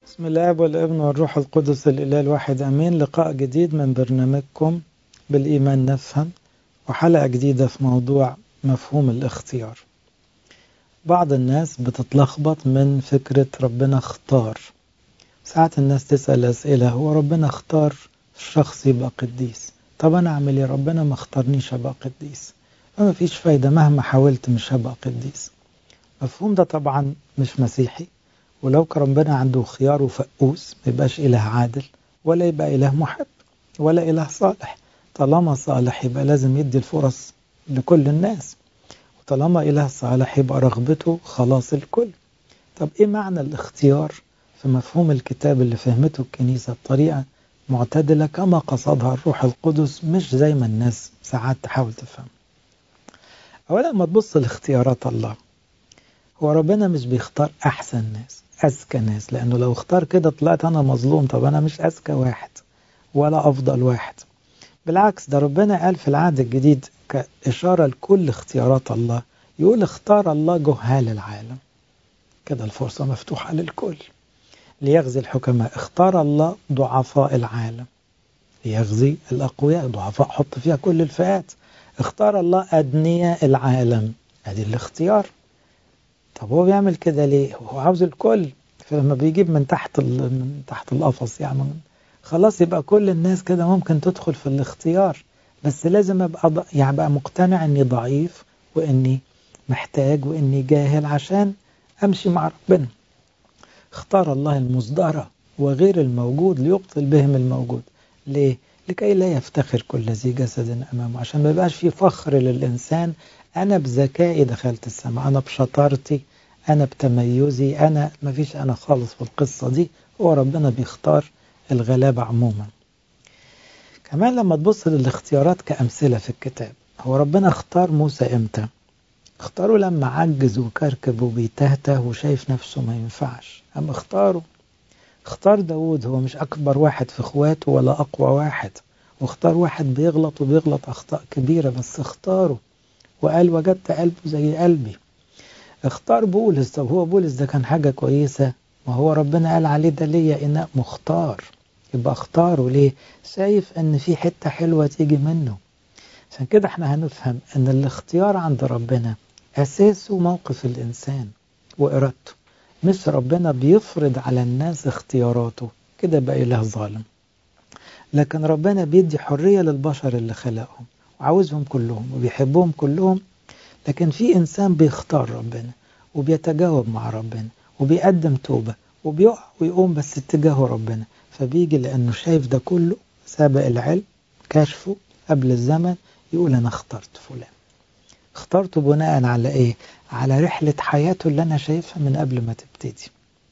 بسم الله والابن والروح القدس الإله الواحد أمين لقاء جديد من برنامجكم بالإيمان نفهم وحلقة جديدة في موضوع مفهوم الاختيار بعض الناس بتتلخبط من فكرة ربنا اختار ساعات الناس تسأل أسئلة هو ربنا اختار الشخص يبقى قديس طب أنا أعمل إيه ربنا ما اختارنيش أبقى قديس فما فيش فايدة مهما حاولت مش هبقى قديس مفهوم ده طبعا مش مسيحي ولو كان ربنا عنده خيار وفقوس ما يبقاش إله عادل ولا يبقى إله محب ولا إله صالح طالما صالح يبقى لازم يدي الفرص لكل الناس وطالما إله صالح يبقى رغبته خلاص الكل طب إيه معنى الاختيار في مفهوم الكتاب اللي فهمته الكنيسة بطريقة معتدلة كما قصدها الروح القدس مش زي ما الناس ساعات تحاول تفهم أولا ما تبص لاختيارات الله هو ربنا مش بيختار أحسن ناس أذكى ناس لأنه لو اختار كده طلعت أنا مظلوم طب أنا مش أذكى واحد ولا أفضل واحد بالعكس ده ربنا قال في العهد الجديد كإشارة لكل اختيارات الله يقول اختار الله جهال العالم كده الفرصة مفتوحة للكل ليغزي الحكماء اختار الله ضعفاء العالم ليغزي الأقوياء ضعفاء حط فيها كل الفئات اختار الله أدنياء العالم ادي الاختيار طب هو بيعمل كده ليه هو عاوز الكل فلما بيجيب من تحت من تحت القفص يعني خلاص يبقى كل الناس كده ممكن تدخل في الاختيار بس لازم ابقى ض... يعني ابقى مقتنع اني ضعيف واني محتاج واني جاهل عشان امشي مع ربنا اختار الله المصدرة وغير الموجود ليبطل بهم الموجود ليه لكي لا يفتخر كل ذي جسد امامه عشان ما يبقاش في فخر للانسان أنا بذكائي دخلت السماء أنا بشطارتي أنا بتميزي أنا ما فيش أنا خالص في القصة دي هو ربنا بيختار الغلابة عموما كمان لما تبص للاختيارات كأمثلة في الكتاب هو ربنا اختار موسى إمتى اختاره لما عجز وكركب وبيتهته وشايف نفسه ما ينفعش أما اختاره اختار داود هو مش أكبر واحد في اخواته ولا أقوى واحد واختار واحد بيغلط وبيغلط أخطاء كبيرة بس اختاره وقال وجدت قلبه زي قلبي اختار بولس طب هو بولس ده كان حاجة كويسة ما هو ربنا قال عليه ده ليا إناء مختار يبقى اختاره ليه شايف ان في حتة حلوة تيجي منه عشان كده احنا هنفهم ان الاختيار عند ربنا اساسه موقف الانسان وارادته مش ربنا بيفرض على الناس اختياراته كده بقى اله ظالم لكن ربنا بيدي حرية للبشر اللي خلقهم وعاوزهم كلهم وبيحبهم كلهم لكن في إنسان بيختار ربنا وبيتجاوب مع ربنا وبيقدم توبة وبيقع ويقوم بس اتجاهه ربنا فبيجي لأنه شايف ده كله سابق العلم كشفه قبل الزمن يقول أنا اخترت فلان اخترته بناء على إيه؟ على رحلة حياته اللي أنا شايفها من قبل ما تبتدي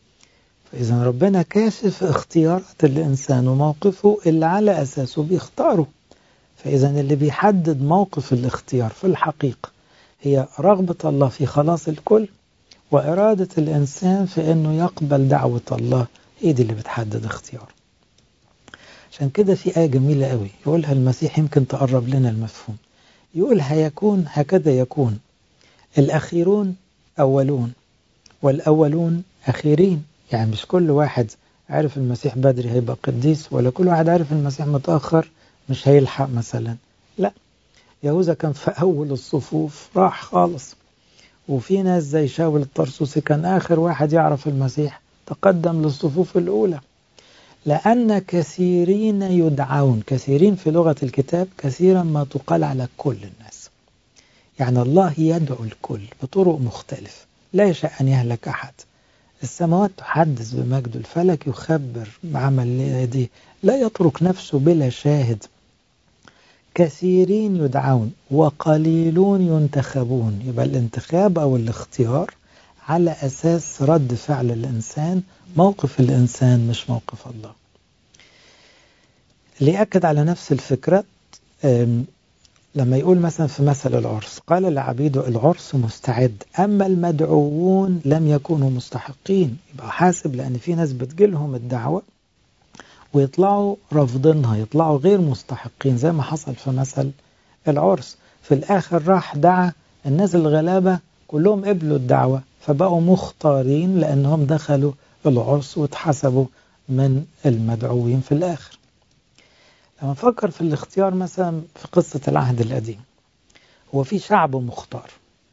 فإذا ربنا كاشف اختيارات الإنسان وموقفه اللي على أساسه بيختاره فإذا اللي بيحدد موقف الاختيار في الحقيقة هي رغبة الله في خلاص الكل وإرادة الإنسان في أنه يقبل دعوة الله هي دي اللي بتحدد اختياره عشان كده في آية جميلة قوي يقولها المسيح يمكن تقرب لنا المفهوم يقول هيكون هكذا يكون الأخيرون أولون والأولون أخيرين يعني مش كل واحد عارف المسيح بدري هيبقى قديس ولا كل واحد عارف المسيح متأخر مش هيلحق مثلا لا يهوذا كان في أول الصفوف راح خالص وفي ناس زي شاول الطرسوسي كان آخر واحد يعرف المسيح تقدم للصفوف الأولى لأن كثيرين يدعون كثيرين في لغة الكتاب كثيرا ما تقال على كل الناس يعني الله يدعو الكل بطرق مختلفة لا يشاء أن يهلك أحد السماوات تحدث بمجد الفلك يخبر بعمل يديه لا يترك نفسه بلا شاهد كثيرين يدعون وقليلون ينتخبون يبقى الانتخاب أو الاختيار على أساس رد فعل الإنسان موقف الإنسان مش موقف الله ليأكد على نفس الفكرة لما يقول مثلا في مثل العرس قال لعبيده العرس مستعد أما المدعوون لم يكونوا مستحقين يبقى حاسب لأن في ناس بتجيلهم الدعوة ويطلعوا رافضينها يطلعوا غير مستحقين زي ما حصل في مثل العرس في الآخر راح دعا الناس الغلابة كلهم قبلوا الدعوة فبقوا مختارين لأنهم دخلوا العرس واتحسبوا من المدعوين في الآخر لما نفكر في الاختيار مثلا في قصة العهد القديم هو في شعب مختار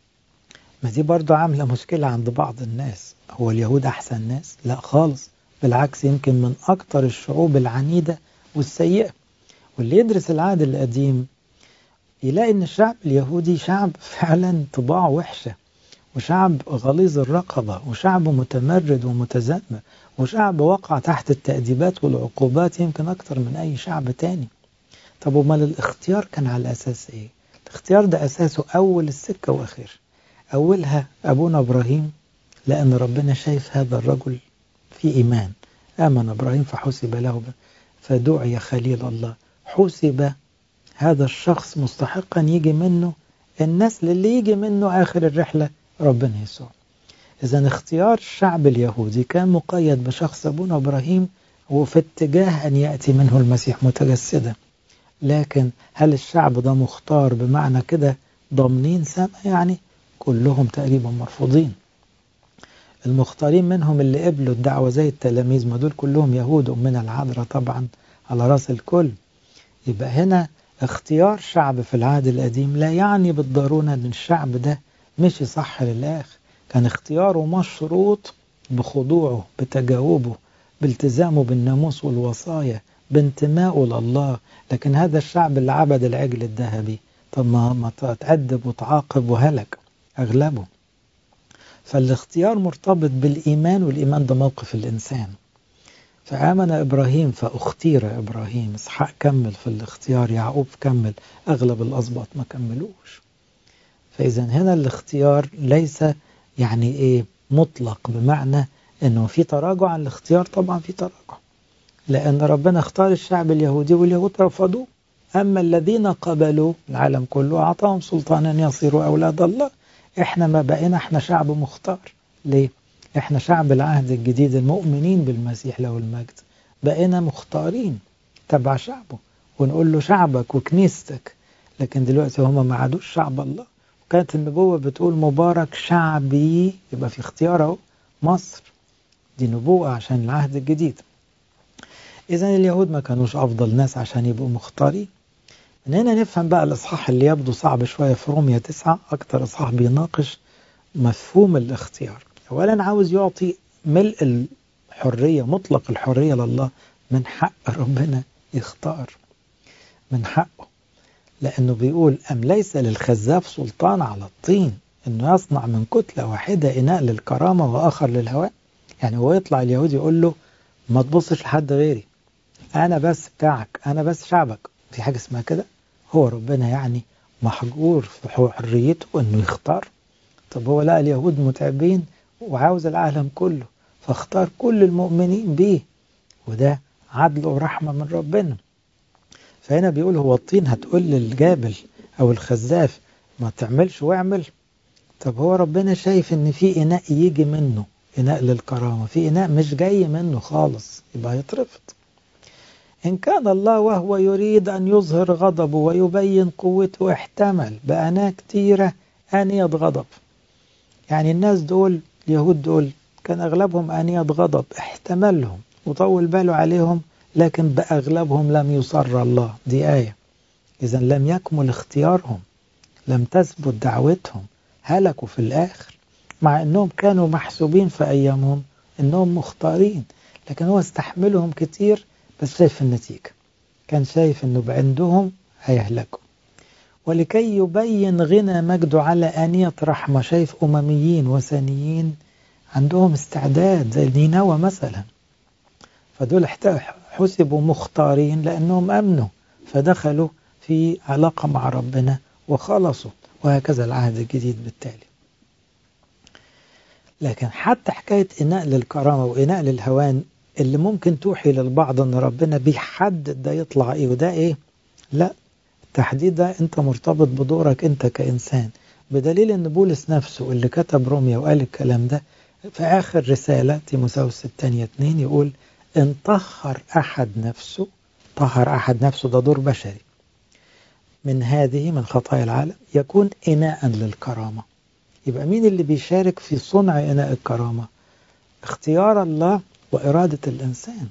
ما دي برضو عاملة مشكلة عند بعض الناس هو اليهود أحسن ناس؟ لا خالص بالعكس يمكن من أكتر الشعوب العنيدة والسيئة واللي يدرس العهد القديم يلاقي ان الشعب اليهودي شعب فعلا طباع وحشة وشعب غليظ الرقبة وشعب متمرد ومتزمت وشعب وقع تحت التأديبات والعقوبات يمكن أكتر من أي شعب تاني طب ومال الاختيار كان على أساس إيه؟ الاختيار ده أساسه أول السكة وآخر أولها أبونا إبراهيم لأن ربنا شايف هذا الرجل في إيمان آمن إبراهيم فحسب له فدعي خليل الله حسب هذا الشخص مستحقا يجي منه النسل اللي يجي منه آخر الرحلة ربنا يسوع إذا اختيار الشعب اليهودي كان مقيد بشخص أبونا إبراهيم وفي اتجاه أن يأتي منه المسيح متجسدا لكن هل الشعب ده مختار بمعنى كده ضامنين سما يعني كلهم تقريبا مرفوضين المختارين منهم اللي قبلوا الدعوة زي التلاميذ ما دول كلهم يهود من العذراء طبعا على رأس الكل يبقى هنا اختيار شعب في العهد القديم لا يعني بالضرورة ان الشعب ده مشي صح للآخر كان اختياره مشروط بخضوعه بتجاوبه بالتزامه بالناموس والوصايا بانتمائه لله لكن هذا الشعب اللي عبد العجل الذهبي طب ما ما تأدب وتعاقب وهلك أغلبه فالاختيار مرتبط بالإيمان والإيمان ده موقف الإنسان فآمن إبراهيم فاختير إبراهيم إسحاق كمل في الاختيار يعقوب كمل أغلب الأسباط ما كملوش فإذا هنا الاختيار ليس يعني إيه مطلق بمعنى إنه في تراجع عن الاختيار طبعا في تراجع لأن ربنا اختار الشعب اليهودي واليهود رفضوه أما الذين قبلوا العالم كله أعطاهم سلطانا يصيروا أولاد الله إحنا ما بقينا إحنا شعب مختار ليه؟ إحنا شعب العهد الجديد المؤمنين بالمسيح له المجد بقينا مختارين تبع شعبه ونقول له شعبك وكنيستك لكن دلوقتي هم ما عادوش شعب الله وكانت النبوة بتقول مبارك شعبي يبقى في اختيار اهو مصر دي نبوة عشان العهد الجديد إذا اليهود ما كانوش أفضل ناس عشان يبقوا مختارين من هنا نفهم بقى الإصحاح اللي يبدو صعب شوية في رومية تسعة أكتر إصحاح بيناقش مفهوم الاختيار أولا عاوز يعطي ملء الحرية مطلق الحرية لله من حق ربنا يختار من حقه لأنه بيقول أم ليس للخزاف سلطان على الطين أنه يصنع من كتلة واحدة إناء للكرامة وآخر للهواء يعني هو يطلع اليهودي يقول له ما تبصش لحد غيري أنا بس بتاعك أنا بس شعبك في حاجة اسمها كده هو ربنا يعني محجور في حريته أنه يختار طب هو لقى اليهود متعبين وعاوز العالم كله فاختار كل المؤمنين بيه وده عدل ورحمة من ربنا فهنا بيقول هو الطين هتقول للجابل أو الخزاف ما تعملش واعمل طب هو ربنا شايف ان في إناء يجي منه إناء للكرامة في إناء مش جاي منه خالص يبقى يترفض إن كان الله وهو يريد أن يظهر غضبه ويبين قوته احتمل بأناة كتيرة آنية غضب يعني الناس دول اليهود دول كان أغلبهم آنية غضب احتملهم وطول باله عليهم لكن بأغلبهم لم يصر الله دي آية إذا لم يكمل اختيارهم لم تثبت دعوتهم هلكوا في الآخر مع أنهم كانوا محسوبين في أيامهم أنهم مختارين لكن هو استحملهم كتير بس شايف النتيجة كان شايف أنه عندهم هيهلكوا ولكي يبين غنى مجده على آنية رحمة شايف أمميين وثنيين عندهم استعداد زي نينوى مثلا فدول حسبوا مختارين لأنهم أمنوا فدخلوا في علاقة مع ربنا وخلصوا وهكذا العهد الجديد بالتالي لكن حتى حكاية إناء للكرامة وإناء للهوان اللي ممكن توحي للبعض أن ربنا بيحدد ده يطلع إيه وده إيه لا التحديد ده أنت مرتبط بدورك أنت كإنسان بدليل أن بولس نفسه اللي كتب روميا وقال الكلام ده في آخر رسالة تيموساوس الثانية 2 يقول إن طهر أحد نفسه طهر أحد نفسه ده دور بشري من هذه من خطايا العالم يكون إناء للكرامة يبقى مين اللي بيشارك في صنع إناء الكرامة اختيار الله وإرادة الإنسان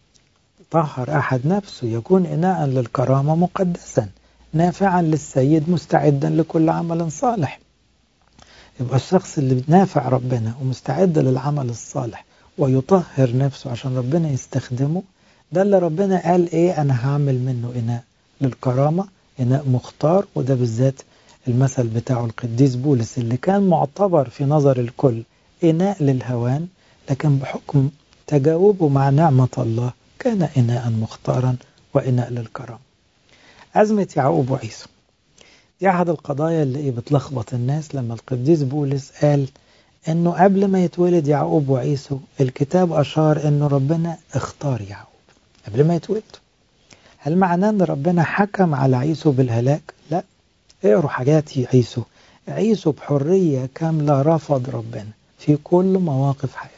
طهر أحد نفسه يكون إناء للكرامة مقدسا نافعا للسيد مستعدا لكل عمل صالح يبقى الشخص اللي نافع ربنا ومستعد للعمل الصالح ويطهر نفسه عشان ربنا يستخدمه ده اللي ربنا قال ايه انا هعمل منه اناء للكرامة اناء مختار وده بالذات المثل بتاعه القديس بولس اللي كان معتبر في نظر الكل اناء للهوان لكن بحكم تجاوبه مع نعمة الله كان إناء مختارا وإناء للكرم أزمة يعقوب وعيسو دي أحد القضايا اللي إيه بتلخبط الناس لما القديس بولس قال إنه قبل ما يتولد يعقوب وعيسو الكتاب أشار إنه ربنا اختار يعقوب قبل ما يتولد هل معناه إن ربنا حكم على عيسو بالهلاك؟ لا اقروا حاجات عيسو عيسو بحرية كاملة رفض ربنا في كل مواقف حياته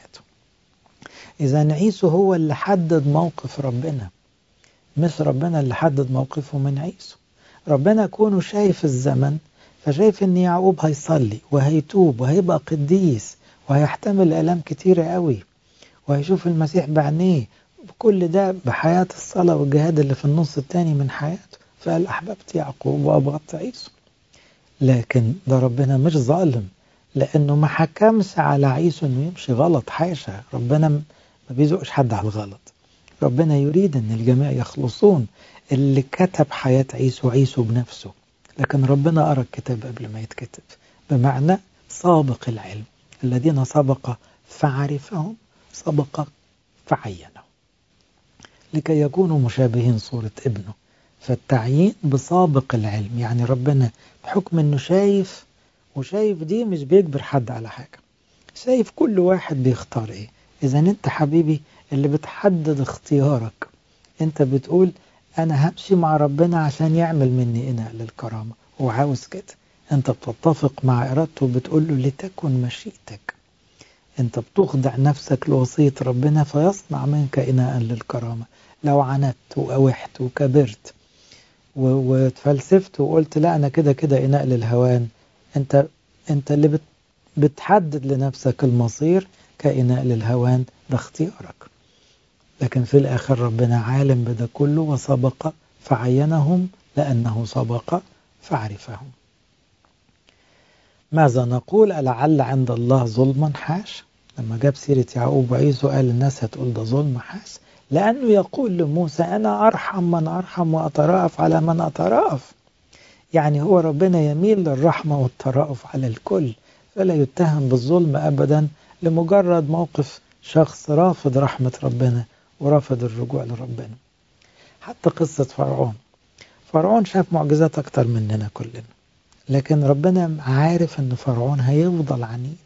إذا عيسو هو اللي حدد موقف ربنا مش ربنا اللي حدد موقفه من عيسو ربنا كونه شايف الزمن فشايف ان يعقوب هيصلي وهيتوب وهيبقى قديس وهيحتمل آلام كتيرة قوي وهيشوف المسيح بعينيه كل ده بحياة الصلاة والجهاد اللي في النص التاني من حياته فقال أحببت يعقوب وأبغضت عيسو لكن ده ربنا مش ظالم لأنه ما حكمش على عيسو أنه يمشي غلط حاشا ربنا ما بيزقش حد على الغلط ربنا يريد أن الجميع يخلصون اللي كتب حياة عيسو عيسو بنفسه لكن ربنا قرأ الكتاب قبل ما يتكتب بمعنى سابق العلم الذين سبق فعرفهم سبق فعينهم لكي يكونوا مشابهين صورة ابنه فالتعيين بسابق العلم يعني ربنا بحكم انه شايف وشايف دي مش بيجبر حد على حاجة شايف كل واحد بيختار ايه اذا انت حبيبي اللي بتحدد اختيارك انت بتقول انا همشي مع ربنا عشان يعمل مني اناء للكرامة هو عاوز كده انت بتتفق مع ارادته وبتقول له لتكن مشيئتك انت بتخضع نفسك لوصية ربنا فيصنع منك اناء للكرامة لو عندت واوحت وكبرت وتفلسفت وقلت لا انا كده كده اناء للهوان انت انت اللي بت بتحدد لنفسك المصير كإناء للهوان ده اختيارك لكن في الآخر ربنا عالم بده كله وسبق فعينهم لأنه سبق فعرفهم ماذا نقول ألعل عند الله ظلما حاش لما جاب سيرة يعقوب وعيسو قال الناس هتقول ده ظلم حاش لأنه يقول لموسى أنا أرحم من أرحم وأترأف على من أترأف يعني هو ربنا يميل للرحمة والترأف على الكل فلا يتهم بالظلم أبدا لمجرد موقف شخص رافض رحمة ربنا ورافض الرجوع لربنا حتى قصة فرعون فرعون شاف معجزات أكتر مننا كلنا لكن ربنا عارف أن فرعون هيفضل عنيد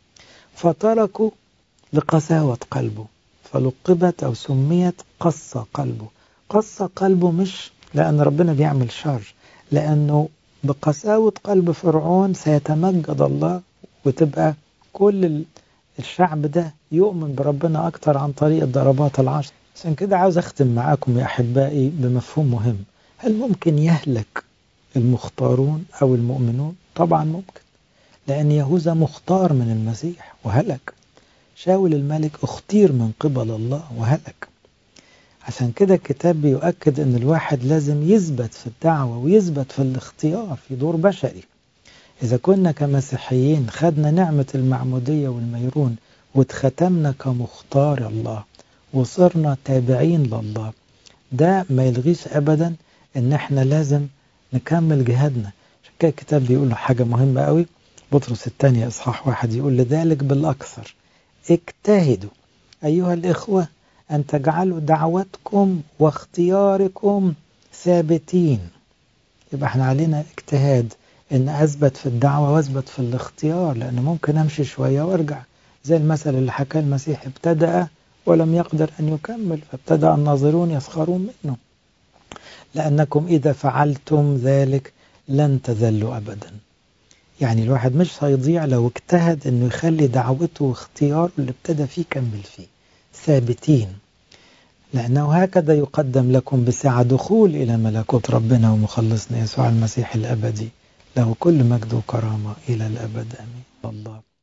فتركه لقساوة قلبه فلقبت أو سميت قصة قلبه قصة قلبه مش لأن ربنا بيعمل شر لأنه بقساوة قلب فرعون سيتمجد الله وتبقى كل الشعب ده يؤمن بربنا أكتر عن طريق الضربات العشر عشان كده عاوز أختم معاكم يا أحبائي بمفهوم مهم هل ممكن يهلك المختارون أو المؤمنون؟ طبعا ممكن لأن يهوذا مختار من المسيح وهلك شاول الملك اختير من قبل الله وهلك عشان كده الكتاب بيؤكد ان الواحد لازم يثبت في الدعوة ويثبت في الاختيار في دور بشري إذا كنا كمسيحيين خدنا نعمة المعمودية والميرون واتختمنا كمختار الله وصرنا تابعين لله ده ما يلغيش أبدا إن إحنا لازم نكمل جهادنا عشان كده الكتاب بيقول له حاجة مهمة قوي بطرس الثانية إصحاح واحد يقول لذلك بالأكثر اجتهدوا أيها الإخوة أن تجعلوا دعوتكم واختياركم ثابتين يبقى احنا علينا اجتهاد ان اثبت في الدعوة واثبت في الاختيار لان ممكن امشي شوية وارجع زي المثل اللي حكاه المسيح ابتدأ ولم يقدر ان يكمل فابتدأ الناظرون يسخرون منه لانكم اذا فعلتم ذلك لن تذلوا ابدا يعني الواحد مش هيضيع لو اجتهد انه يخلي دعوته واختياره اللي ابتدى فيه كمل فيه ثابتين لأنه هكذا يقدم لكم بسعة دخول إلى ملكوت ربنا ومخلصنا يسوع المسيح الأبدي له كل مجد وكرامة إلى الأبد آمين الله